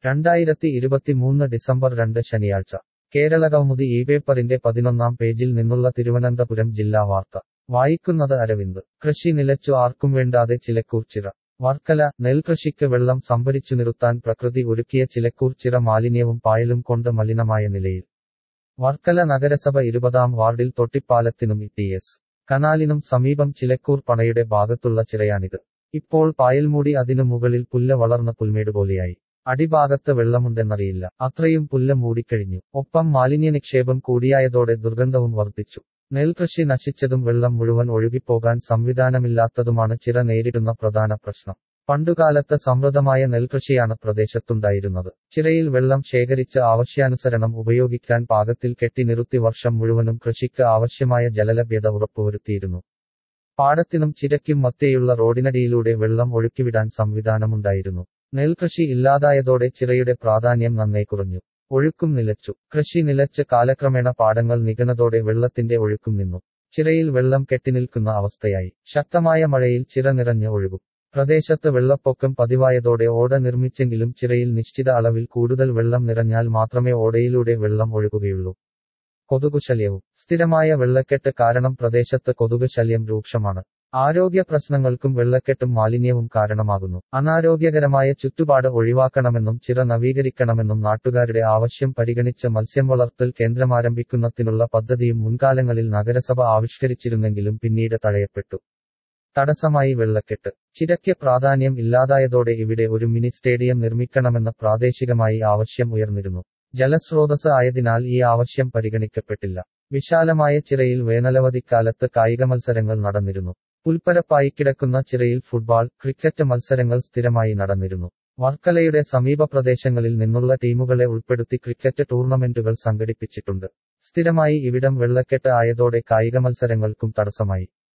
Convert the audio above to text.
രണ്ടായിരത്തി ഇരുപത്തിമൂന്ന് ഡിസംബർ രണ്ട് ശനിയാഴ്ച കേരളകൗമുദി ഈ പേപ്പറിന്റെ പതിനൊന്നാം പേജിൽ നിന്നുള്ള തിരുവനന്തപുരം ജില്ലാ വാർത്ത വായിക്കുന്നത് അരവിന്ദ് കൃഷി നിലച്ചു ആർക്കും വേണ്ടാതെ ചിലക്കൂർ ചിറ വർക്കല നെൽകൃഷിക്ക് വെള്ളം സംഭരിച്ചു നിർത്താൻ പ്രകൃതി ഒരുക്കിയ ചിലക്കൂർ ചിറ മാലിന്യവും പായലും കൊണ്ട് മലിനമായ നിലയിൽ വർക്കല നഗരസഭ ഇരുപതാം വാർഡിൽ തൊട്ടിപ്പാലത്തിനും ടി എസ് കനാലിനും സമീപം ചിലക്കൂർ പണയുടെ ഭാഗത്തുള്ള ചിറയാണിത് ഇപ്പോൾ പായൽമൂടി അതിനു മുകളിൽ പുല്ല് വളർന്ന പുൽമേട് പോലെയായി അടിഭാഗത്ത് വെള്ളമുണ്ടെന്നറിയില്ല അത്രയും പുല്ല് മൂടിക്കഴിഞ്ഞു ഒപ്പം മാലിന്യ നിക്ഷേപം കൂടിയായതോടെ ദുർഗന്ധവും വർദ്ധിച്ചു നെൽകൃഷി നശിച്ചതും വെള്ളം മുഴുവൻ ഒഴുകിപ്പോകാൻ സംവിധാനമില്ലാത്തതുമാണ് ചിറ നേരിടുന്ന പ്രധാന പ്രശ്നം പണ്ടുകാലത്ത് സമൃദ്ധമായ നെൽകൃഷിയാണ് പ്രദേശത്തുണ്ടായിരുന്നത് ചിറയിൽ വെള്ളം ശേഖരിച്ച് ആവശ്യാനുസരണം ഉപയോഗിക്കാൻ പാകത്തിൽ കെട്ടി നിർത്തി വർഷം മുഴുവനും കൃഷിക്ക് ആവശ്യമായ ജലലഭ്യത ഉറപ്പുവരുത്തിയിരുന്നു പാടത്തിനും ചിരയ്ക്കും മധ്യേയുള്ള റോഡിനടിയിലൂടെ വെള്ളം ഒഴുക്കിവിടാൻ സംവിധാനമുണ്ടായിരുന്നു നെൽകൃഷി ഇല്ലാതായതോടെ ചിറയുടെ പ്രാധാന്യം നന്നേ കുറഞ്ഞു ഒഴുക്കും നിലച്ചു കൃഷി നിലച്ച് കാലക്രമേണ പാടങ്ങൾ നികന്നതോടെ വെള്ളത്തിന്റെ ഒഴുക്കും നിന്നു ചിറയിൽ വെള്ളം കെട്ടിനിൽക്കുന്ന അവസ്ഥയായി ശക്തമായ മഴയിൽ ചിറ നിറഞ്ഞ് ഒഴുകും പ്രദേശത്ത് വെള്ളപ്പൊക്കം പതിവായതോടെ ഓട നിർമ്മിച്ചെങ്കിലും ചിറയിൽ നിശ്ചിത അളവിൽ കൂടുതൽ വെള്ളം നിറഞ്ഞാൽ മാത്രമേ ഓടയിലൂടെ വെള്ളം ഒഴുകുകയുള്ളൂ കൊതുകു ശല്യവും സ്ഥിരമായ വെള്ളക്കെട്ട് കാരണം പ്രദേശത്ത് കൊതുക് ശല്യം രൂക്ഷമാണ് ആരോഗ്യ പ്രശ്നങ്ങൾക്കും വെള്ളക്കെട്ടും മാലിന്യവും കാരണമാകുന്നു അനാരോഗ്യകരമായ ചുറ്റുപാട് ഒഴിവാക്കണമെന്നും ചിറ നവീകരിക്കണമെന്നും നാട്ടുകാരുടെ ആവശ്യം പരിഗണിച്ച് മത്സ്യം വളർത്തൽ കേന്ദ്രമാരംഭിക്കുന്നതിനുള്ള പദ്ധതിയും മുൻകാലങ്ങളിൽ നഗരസഭ ആവിഷ്കരിച്ചിരുന്നെങ്കിലും പിന്നീട് തടയപ്പെട്ടു തടസ്സമായി വെള്ളക്കെട്ട് ചിരയ്ക്ക് പ്രാധാന്യം ഇല്ലാതായതോടെ ഇവിടെ ഒരു മിനി സ്റ്റേഡിയം നിർമ്മിക്കണമെന്ന പ്രാദേശികമായി ആവശ്യം ഉയർന്നിരുന്നു ജലസ്രോതസ് ആയതിനാൽ ഈ ആവശ്യം പരിഗണിക്കപ്പെട്ടില്ല വിശാലമായ ചിറയിൽ വേനലവധിക്കാലത്ത് കായിക മത്സരങ്ങൾ നടന്നിരുന്നു പുൽപ്പരപ്പായി കിടക്കുന്ന ചിറയിൽ ഫുട്ബോൾ ക്രിക്കറ്റ് മത്സരങ്ങൾ സ്ഥിരമായി നടന്നിരുന്നു വർക്കലയുടെ സമീപ പ്രദേശങ്ങളിൽ നിന്നുള്ള ടീമുകളെ ഉൾപ്പെടുത്തി ക്രിക്കറ്റ് ടൂർണമെന്റുകൾ സംഘടിപ്പിച്ചിട്ടുണ്ട് സ്ഥിരമായി ഇവിടം വെള്ളക്കെട്ട് ആയതോടെ കായിക മത്സരങ്ങൾക്കും തടസ്സമായി